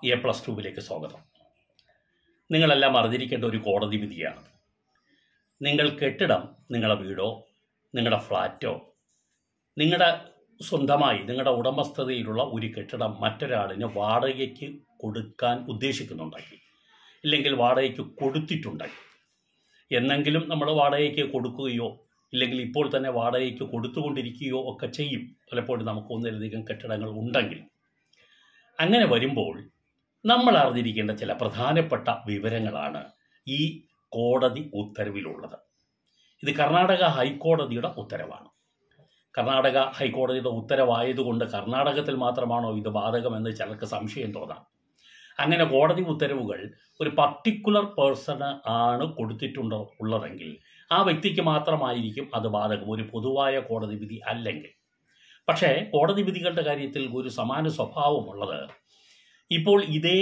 A plus ടുവിലേക്ക് സ്വാഗതം നിങ്ങളെല്ലാം അറിഞ്ഞിരിക്കേണ്ട ഒരു കോടതി വിധിയാണ് നിങ്ങൾ കെട്ടിടം നിങ്ങളുടെ വീടോ നിങ്ങളുടെ ഫ്ലാറ്റോ നിങ്ങളുടെ സ്വന്തമായി നിങ്ങളുടെ ഉടമസ്ഥതയിലുള്ള ഒരു കെട്ടിടം മറ്റൊരാളിന് വാടകയ്ക്ക് കൊടുക്കാൻ ഉദ്ദേശിക്കുന്നുണ്ടെങ്കിൽ ഇല്ലെങ്കിൽ വാടകയ്ക്ക് കൊടുത്തിട്ടുണ്ടെങ്കിൽ എന്നെങ്കിലും നമ്മൾ വാടകയ്ക്ക് കൊടുക്കുകയോ ഇല്ലെങ്കിൽ ഇപ്പോൾ തന്നെ വാടകയ്ക്ക് കൊടുത്തുകൊണ്ടിരിക്കുകയോ ഒക്കെ ചെയ്യും പലപ്പോഴും നമുക്ക് ഒന്നിലധികം കെട്ടിടങ്ങൾ ഉണ്ടെങ്കിൽ അങ്ങനെ വരുമ്പോൾ നമ്മൾ അറിഞ്ഞിരിക്കേണ്ട ചില പ്രധാനപ്പെട്ട വിവരങ്ങളാണ് ഈ കോടതി ഉത്തരവിലുള്ളത് ഇത് കർണാടക ഹൈക്കോടതിയുടെ ഉത്തരവാണ് കർണാടക ഹൈക്കോടതിയുടെ ഉത്തരവായതുകൊണ്ട് കർണാടകത്തിൽ മാത്രമാണോ ഇത് ബാധകമെന്ന് ചിലർക്ക് സംശയം തോന്നാം അങ്ങനെ കോടതി ഉത്തരവുകൾ ഒരു പർട്ടിക്കുലർ പേഴ്സണ് ആണ് കൊടുത്തിട്ടുണ്ടോ ഉള്ളതെങ്കിൽ ആ വ്യക്തിക്ക് മാത്രമായിരിക്കും അത് ബാധകം ഒരു പൊതുവായ കോടതി വിധി അല്ലെങ്കിൽ പക്ഷേ കോടതി വിധികളുടെ കാര്യത്തിൽ ഒരു സമാന സ്വഭാവമുള്ളത് ഇപ്പോൾ ഇതേ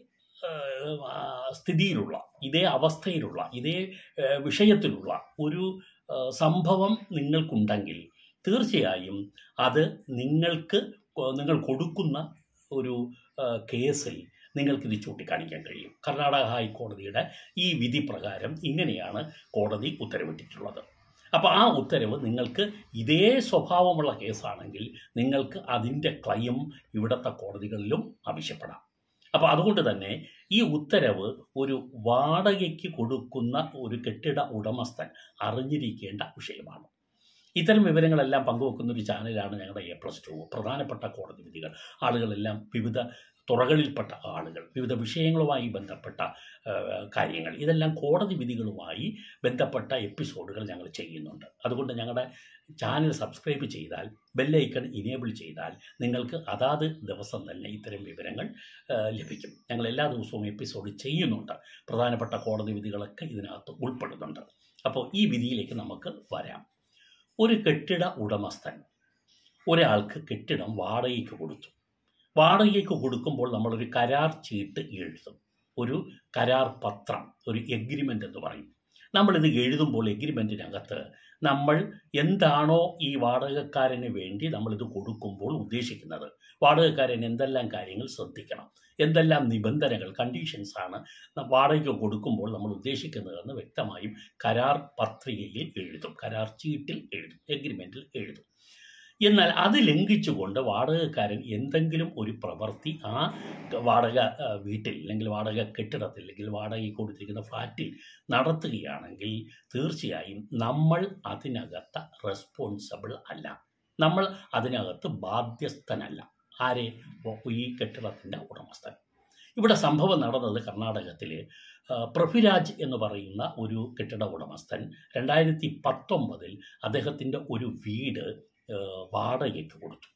ഏഹ്, ആ, സ്ഥിതിയിലുള്ള ഇതേ അവസ്ഥയിലുള്ള ഇതേ ഏഹ്, വിഷയത്തിലുള്ള ഒരു ഏഹ്, സംഭവം നിങ്ങൾക്കുണ്ടെങ്കിൽ തീർച്ചയായും അത് നിങ്ങൾക്ക് കൊ- നിങ്ങൾ കൊടുക്കുന്ന ഒരു ഏഹ്, കേസിൽ നിങ്ങൾക്കിത് ചൂണ്ടിക്കാണിക്കാൻ കഴിയും കർണാടക ഹൈക്കോടതിയുടെ ഈ വിധി പ്രകാരം ഇങ്ങനെയാണ് കോടതി ഉത്തരവിട്ടിട്ടുള്ളത് അപ്പോൾ ആ ഉത്തരവ് നിങ്ങൾക്ക് ഇതേ സ്വഭാവമുള്ള കേസാണെങ്കിൽ നിങ്ങൾക്ക് അതിൻ്റെ ക്ലെയിം ഇവിടുത്തെ കോടതികളിലും ആവശ്യപ്പെടാം അപ്പോൾ അതുകൊണ്ട് തന്നെ ഈ ഉത്തരവ് ഒരു വാടകയ്ക്ക് കൊടുക്കുന്ന ഒരു കെട്ടിട ഉടമസ്ഥൻ അറിഞ്ഞിരിക്കേണ്ട വിഷയമാണ് ഇത്തരം വിവരങ്ങളെല്ലാം പങ്കുവെക്കുന്ന ഒരു ചാനലാണ് ഞങ്ങളുടെ എ പ്ലസ് ടു പ്രധാനപ്പെട്ട കോടതി വിധികൾ ആളുകളെല്ലാം വിവിധ തുറകളിൽപ്പെട്ട ആളുകൾ വിവിധ വിഷയങ്ങളുമായി ബന്ധപ്പെട്ട ആ, കാര്യങ്ങൾ ഇതെല്ലാം കോടതി വിധികളുമായി ബന്ധപ്പെട്ട എപ്പിസോഡുകൾ ഞങ്ങൾ ചെയ്യുന്നുണ്ട് അതുകൊണ്ട് ഞങ്ങളുടെ ചാനൽ സബ്സ്ക്രൈബ് ചെയ്താൽ ബെല്ലൈക്കൺ ഇനേബിൾ ചെയ്താൽ നിങ്ങൾക്ക് അതാത് ദിവസം തന്നെ ഇത്തരം വിവരങ്ങൾ ആ, ലഭിക്കും ഞങ്ങൾ എല്ലാ ദിവസവും എപ്പിസോഡ് ചെയ്യുന്നുണ്ട് പ്രധാനപ്പെട്ട കോടതി വിധികളൊക്കെ ഇതിനകത്ത് ഉൾപ്പെടുന്നുണ്ട് അപ്പോൾ ഈ വിധിയിലേക്ക് നമുക്ക് വരാം ഒരു കെട്ടിട ഉടമസ്ഥൻ ഒരാൾക്ക് കെട്ടിടം വാടകയ്ക്ക് കൊടുത്തു വാടകയ്ക്ക് കൊടുക്കുമ്പോൾ നമ്മളൊരു കരാർ ചീട്ട് എഴുതും ഒരു കരാർ പത്രം ഒരു എഗ്രിമെൻ്റ് എന്ന് പറയും നമ്മളിത് എഴുതുമ്പോൾ എഗ്രിമെൻറ്റിനകത്ത് നമ്മൾ എന്താണോ ഈ വാടകക്കാരന് വേണ്ടി നമ്മളിത് കൊടുക്കുമ്പോൾ ഉദ്ദേശിക്കുന്നത് വാടകക്കാരൻ എന്തെല്ലാം കാര്യങ്ങൾ ശ്രദ്ധിക്കണം എന്തെല്ലാം നിബന്ധനകൾ കണ്ടീഷൻസ് ആണ് ന- വാടകയ്ക്ക് കൊടുക്കുമ്പോൾ നമ്മൾ ഉദ്ദേശിക്കുന്നതെന്ന് വ്യക്തമായും കരാർ പത്രികയിൽ എഴുതും കരാർ ചീട്ടിൽ എഴുതും എഗ്രിമെൻറ്റിൽ എഴുതും എന്നാൽ അത് ലംഘിച്ചുകൊണ്ട് വാടകക്കാരൻ എന്തെങ്കിലും ഒരു പ്രവൃത്തി ആ വാടക ആ, വീട്ടിൽ അല്ലെങ്കിൽ വാടക കെട്ടിടത്തിൽ അല്ലെങ്കിൽ വാടകയ്ക്ക് കൊടുത്തിരിക്കുന്ന ഫ്ലാറ്റിൽ നടത്തുകയാണെങ്കിൽ തീർച്ചയായും നമ്മൾ അതിനകത്ത് റെസ്പോൺസിബിൾ അല്ല നമ്മൾ അതിനകത്ത് ബാധ്യസ്ഥനല്ല ആരെ ഓ- ഈ കെട്ടിടത്തിൻ്റെ ഉടമസ്ഥൻ ഇവിടെ സംഭവം നടന്നത് കർണാടകത്തിൽ പൃഥ്വിരാജ് എന്ന് പറയുന്ന ഒരു കെട്ടിട ഉടമസ്ഥൻ രണ്ടായിരത്തി പത്തൊമ്പതിൽ അദ്ദേഹത്തിൻ്റെ ഒരു വീട് ആ, വാടകയ്ക്ക് കൊടുത്തു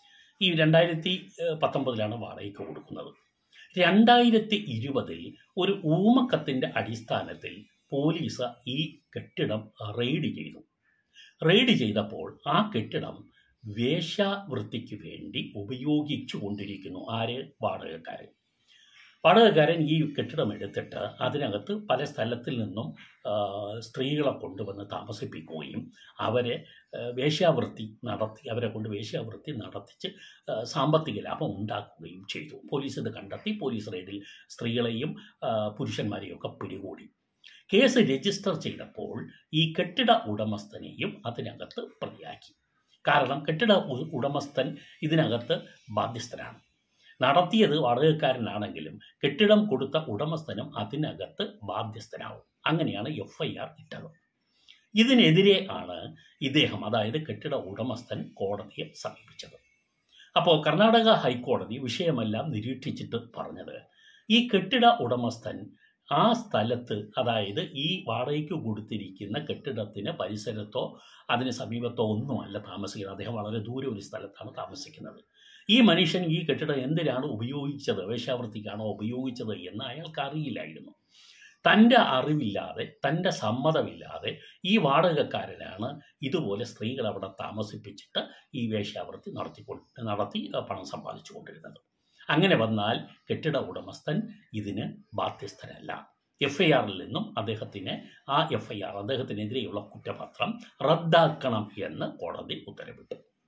ഈ രണ്ടായിരത്തി പത്തൊമ്പതിലാണ് വാടകയ്ക്ക് കൊടുക്കുന്നത് രണ്ടായിരത്തി ഇരുപതിൽ ഒരു ഊമക്കത്തിൻ്റെ അടിസ്ഥാനത്തിൽ പോലീസ് ഈ കെട്ടിടം റെയ്ഡ് ചെയ്തു റെയ്ഡ് ചെയ്തപ്പോൾ ആ കെട്ടിടം വേശ്യാവൃത്തിക്ക് വേണ്ടി ഉപയോഗിച്ചു കൊണ്ടിരിക്കുന്നു ആര് വാടകക്കാരൻ വാടകക്കാരൻ ഈ കെട്ടിടം എടുത്തിട്ട് അതിനകത്ത് പല സ്ഥലത്തിൽ നിന്നും ആ, സ്ത്രീകളെ കൊണ്ടുവന്ന് താമസിപ്പിക്കുകയും അവരെ ആ, വേശ്യാവൃത്തി നടത്തി അവരെ കൊണ്ട് വേശ്യാവൃത്തി നടത്തിച്ച് ആ, സാമ്പത്തിക ലാഭം ഉണ്ടാക്കുകയും ചെയ്തു പോലീസ് ഇത് കണ്ടെത്തി പോലീസ് റെയ്ഡിൽ സ്ത്രീകളെയും ആ, പുരുഷന്മാരെയും ഒക്കെ പിടികൂടി കേസ് രജിസ്റ്റർ ചെയ്തപ്പോൾ ഈ കെട്ടിട ഉടമസ്ഥനെയും അതിനകത്ത് പ്രതിയാക്കി കാരണം കെട്ടിട ഉ- ഉടമസ്ഥൻ ഇതിനകത്ത് ബാധ്യസ്ഥനാണ് നടത്തിയത് വാടകക്കാരനാണെങ്കിലും കെട്ടിടം കൊടുത്ത ഉടമസ്ഥനും അതിനകത്ത് ബാധ്യസ്ഥനാവും അങ്ങനെയാണ് എഫ് ഐ ആർ ഇട്ടത് ഇതിനെതിരെ ആണ് ഇദ്ദേഹം അതായത് കെട്ടിട ഉടമസ്ഥൻ കോടതിയെ സമീപിച്ചത് അപ്പോൾ കർണാടക ഹൈക്കോടതി വിഷയമെല്ലാം നിരീക്ഷിച്ചിട്ട് പറഞ്ഞത് ഈ കെട്ടിട ഉടമസ്ഥൻ ആ സ്ഥലത്ത് അതായത് ഈ വാടകയ്ക്ക് കൊടുത്തിരിക്കുന്ന കെട്ടിടത്തിന് പരിസരത്തോ അതിന് സമീപത്തോ ഒന്നുമല്ല താമസിക്കുന്നത് അദ്ദേഹം വളരെ ദൂരെ ഒരു സ്ഥലത്താണ് താമസിക്കുന്നത് ഈ മനുഷ്യൻ ഈ കെട്ടിടം എന്തിനാണ് ഉപയോഗിച്ചത് വേശ്യാവൃത്തിക്കാണോ ഉപയോഗിച്ചത് എന്ന് അയാൾക്ക് അറിയില്ലായിരുന്നു തൻ്റെ അറിവില്ലാതെ തൻ്റെ സമ്മതമില്ലാതെ ഈ വാടകക്കാരനാണ് ഇതുപോലെ സ്ത്രീകൾ അവിടെ താമസിപ്പിച്ചിട്ട് ഈ വേശ്യാവൃത്തി നടത്തിക്കൊണ്ട് നടത്തി അഹ് പണം സമ്പാദിച്ചു കൊണ്ടിരുന്നത് അങ്ങനെ വന്നാൽ കെട്ടിട ഉടമസ്ഥൻ ഇതിന് ബാധ്യസ്ഥനല്ല എഫ് ഐ ആറിൽ നിന്നും അദ്ദേഹത്തിന് ആ എഫ് ഐ ആർ അദ്ദേഹത്തിനെതിരെയുള്ള കുറ്റപത്രം റദ്ദാക്കണം എന്ന് കോടതി ഉത്തരവിട്ടു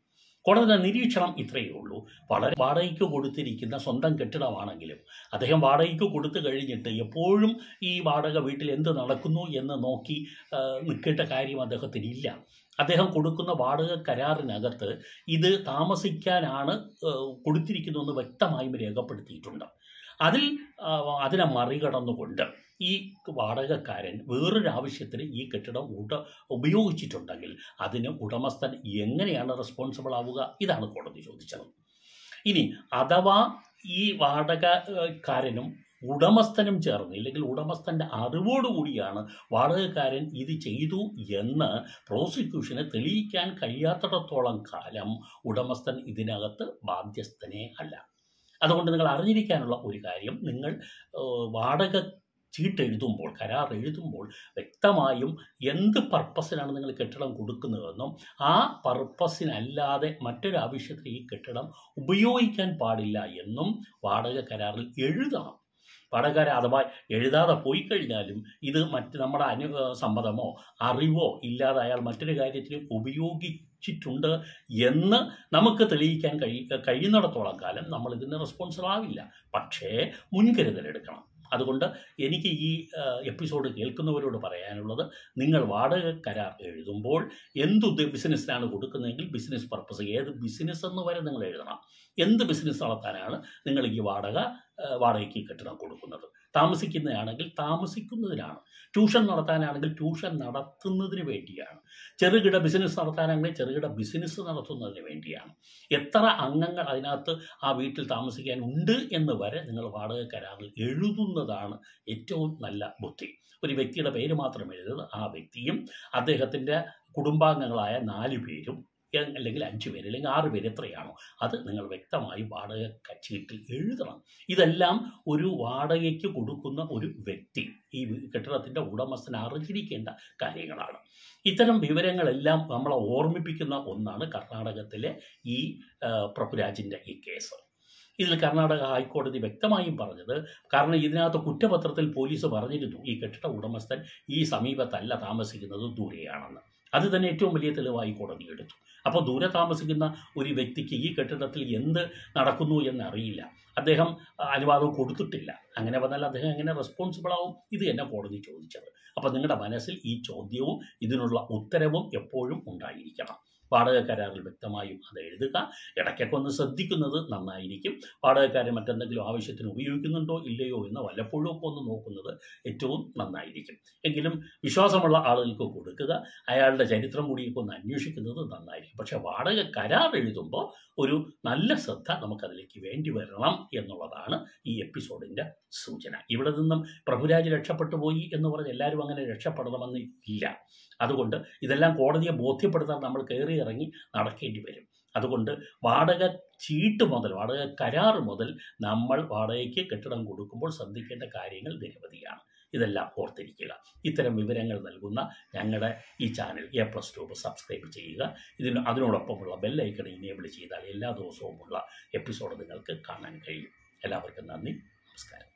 കോടതിയുടെ നിരീക്ഷണം ഇത്രയേ ഉള്ളൂ വളരെ വാടകയ്ക്ക് കൊടുത്തിരിക്കുന്ന സ്വന്തം കെട്ടിടമാണെങ്കിലും അദ്ദേഹം വാടകയ്ക്ക് കൊടുത്തു കഴിഞ്ഞിട്ട് എപ്പോഴും ഈ വാടക വീട്ടിൽ എന്ത് നടക്കുന്നു എന്ന് നോക്കി ആ, നിൽക്കേണ്ട കാര്യം അദ്ദേഹത്തിനില്ല അദ്ദേഹം കൊടുക്കുന്ന വാടക കരാറിനകത്ത് ഇത് താമസിക്കാനാണ് ആ, കൊടുത്തിരിക്കുന്നതെന്ന് വ്യക്തമായും രേഖപ്പെടുത്തിയിട്ടുണ്ട് അതിൽ ആ, അതിനെ മറികടന്നുകൊണ്ട് ഈ വാടകക്കാരൻ വേറൊരു ആവശ്യത്തിന് ഈ കെട്ടിടം ഉട ഉപയോഗിച്ചിട്ടുണ്ടെങ്കിൽ അതിന് ഉടമസ്ഥൻ എങ്ങനെയാണ് റെസ്പോൺസിബിൾ ആവുക ഇതാണ് കോടതി ചോദിച്ചത് ഇനി അഥവാ ഈ വാടകക്കാരനും ഉടമസ്ഥനും ചേർന്ന് ഇല്ലെങ്കിൽ ഉടമസ്ഥൻ്റെ അറിവോടുകൂടിയാണ് വാടകക്കാരൻ ഇത് ചെയ്തു എന്ന് പ്രോസിക്യൂഷന് തെളിയിക്കാൻ കഴിയാത്തിടത്തോളം കാലം ഉടമസ്ഥൻ ഇതിനകത്ത് ബാധ്യസ്ഥനേ അല്ല അതുകൊണ്ട് നിങ്ങൾ അറിഞ്ഞിരിക്കാനുള്ള ഒരു കാര്യം നിങ്ങൾ ഏഹ്, വാടക ചീട്ട് എഴുതുമ്പോൾ കരാർ എഴുതുമ്പോൾ വ്യക്തമായും എന്ത് പർപ്പസിനാണ് നിങ്ങൾ കെട്ടിടം കൊടുക്കുന്നതെന്നും ആ പർപ്പസിനല്ലാതെ മറ്റൊരു ആവശ്യത്തിന് ഈ കെട്ടിടം ഉപയോഗിക്കാൻ പാടില്ല എന്നും വാടക കരാറിൽ എഴുതണം വാടകക്കാരെ അഥവാ എഴുതാതെ പോയി കഴിഞ്ഞാലും ഇത് മറ്റ് നമ്മുടെ അനു ഏഹ് സമ്മതമോ അറിവോ ഇല്ലാതെ അയാൾ മറ്റൊരു കാര്യത്തിന് ഉപയോഗിച്ചിട്ടുണ്ട് എന്ന് നമുക്ക് തെളിയിക്കാൻ കഴി കഴിയുന്നിടത്തോളം കാലം നമ്മൾ ഇതിന് റെസ്പോൺസിബിൾ ആവില്ല പക്ഷേ മുൻകരുതലെടുക്കണം അതുകൊണ്ട് എനിക്ക് ഈ ഏഹ്, എപ്പിസോഡ് കേൾക്കുന്നവരോട് പറയാനുള്ളത് നിങ്ങൾ വാടക കരാർ എഴുതുമ്പോൾ എന്ത് ബിസിനസ്സിനാണ് കൊടുക്കുന്നതെങ്കിൽ ബിസിനസ് പർപ്പസ് ഏത് ബിസിനസ് എന്ന് വരെ നിങ്ങൾ എഴുതണം എന്ത് ബിസിനസ് നടത്താനാണ് നിങ്ങൾ ഈ വാടക ഏഹ്, വാടകയ്ക്ക് കെട്ടിടം കൊടുക്കുന്നത് താമസിക്കുന്നതാണെങ്കിൽ താമസിക്കുന്നതിനാണ് ട്യൂഷൻ നടത്താനാണെങ്കിൽ ട്യൂഷൻ നടത്തുന്നതിന് വേണ്ടിയാണ് ചെറുകിട ബിസിനസ് നടത്താനാണെങ്കിൽ ചെറുകിട ബിസിനസ് നടത്തുന്നതിന് വേണ്ടിയാണ് എത്ര അംഗങ്ങൾ അതിനകത്ത് ആ വീട്ടിൽ താമസിക്കാൻ ഉണ്ട് എന്ന് വരെ നിങ്ങൾ വാടക കരാറിൽ എഴുതുന്നതാണ് ഏറ്റവും നല്ല ബുദ്ധി ഒരു വ്യക്തിയുടെ പേര് മാത്രം എഴുതുന്നത് ആ വ്യക്തിയും അദ്ദേഹത്തിൻ്റെ കുടുംബാംഗങ്ങളായ നാല് പേരും എ- അല്ലെങ്കിൽ അഞ്ച് പേര് അല്ലെങ്കിൽ ആറ് പേര് എത്രയാണോ അത് നിങ്ങൾ വ്യക്തമായി വാടക ക- ചീട്ടിൽ എഴുതണം ഇതെല്ലാം ഒരു വാടകയ്ക്ക് കൊടുക്കുന്ന ഒരു വ്യക്തി ഈ വി- കെട്ടിടത്തിൻ്റെ ഉടമസ്ഥൻ അറിഞ്ഞിരിക്കേണ്ട കാര്യങ്ങളാണ് ഇത്തരം വിവരങ്ങളെല്ലാം നമ്മളെ ഓർമ്മിപ്പിക്കുന്ന ഒന്നാണ് കർണാടകത്തിലെ ഈ ആ, പ്രഭുരാജിൻ്റെ ഈ കേസ് ഇതിൽ കർണാടക ഹൈക്കോടതി വ്യക്തമായും പറഞ്ഞത് കാരണം ഇതിനകത്ത് കുറ്റപത്രത്തിൽ പോലീസ് പറഞ്ഞിരുന്നു ഈ കെട്ടിട ഉടമസ്ഥൻ ഈ സമീപത്തല്ല താമസിക്കുന്നത് ദൂരെയാണെന്ന് അത് തന്നെ ഏറ്റവും വലിയ തെളിവായി കോടതി എടുത്തു അപ്പോൾ ദൂരെ താമസിക്കുന്ന ഒരു വ്യക്തിക്ക് ഈ കെട്ടിടത്തിൽ എന്ത് നടക്കുന്നു എന്നറിയില്ല അദ്ദേഹം ആ, അനുവാദം കൊടുത്തിട്ടില്ല അങ്ങനെ വന്നാൽ അദ്ദേഹം എങ്ങനെ റെസ്പോൺസിബിൾ ആവും ഇത് എന്നെ കോടതി ചോദിച്ചത് അപ്പോൾ നിങ്ങളുടെ മനസ്സിൽ ഈ ചോദ്യവും ഇതിനുള്ള ഉത്തരവും എപ്പോഴും ഉണ്ടായിരിക്കണം വാടക കരാറിൽ വ്യക്തമായും അത് എഴുതുക ഇടയ്ക്കൊക്കെ ഒന്ന് ശ്രദ്ധിക്കുന്നത് നന്നായിരിക്കും വാടകക്കാരെ മറ്റെന്തെങ്കിലും ആവശ്യത്തിന് ഉപയോഗിക്കുന്നുണ്ടോ ഇല്ലയോ എന്ന് വല്ലപ്പോഴും ഒക്കെ ഒന്ന് നോക്കുന്നത് ഏറ്റവും നന്നായിരിക്കും എങ്കിലും വിശ്വാസമുള്ള ആളുകൾക്ക് കൊടുക്കുക അയാളുടെ ചരിത്രം കൂടിയൊക്കെ ഒന്ന് അന്വേഷിക്കുന്നത് നന്നായിരിക്കും പക്ഷേ വാടക കരാർ എഴുതുമ്പോൾ ഒരു നല്ല ശ്രദ്ധ നമുക്കതിലേക്ക് വേണ്ടി വരണം എന്നുള്ളതാണ് ഈ എപ്പിസോഡിൻ്റെ സൂചന ഇവിടെ നിന്നും പ്രഭുരാജ് രക്ഷപ്പെട്ടു പോയി എന്ന് പറഞ്ഞ് എല്ലാവരും അങ്ങനെ രക്ഷപ്പെടണമെന്ന് ഇല്ല അതുകൊണ്ട് ഇതെല്ലാം കോടതിയെ ബോധ്യപ്പെടുത്താൻ നമ്മൾ കയറി ഇറങ്ങി നടക്കേണ്ടി വരും അതുകൊണ്ട് വാടക ചീട്ട് മുതൽ വാടക കരാർ മുതൽ നമ്മൾ വാടകയ്ക്ക് കെട്ടിടം കൊടുക്കുമ്പോൾ ശ്രദ്ധിക്കേണ്ട കാര്യങ്ങൾ നിരവധിയാണ് ഇതെല്ലാം ഓർത്തിരിക്കുക ഇത്തരം വിവരങ്ങൾ നൽകുന്ന ഞങ്ങളുടെ ഈ channel A plus tube subscribe ചെയ്യുക ഇതിന് അതിനോടൊപ്പമുള്ള ബെല്ലൈക്കൺ ഇനേബിൾ ചെയ്താൽ എല്ലാ ദിവസവുമുള്ള എപ്പിസോഡ് നിങ്ങൾക്ക് കാണാൻ കഴിയും എല്ലാവർക്കും നന്ദി നമസ്കാരം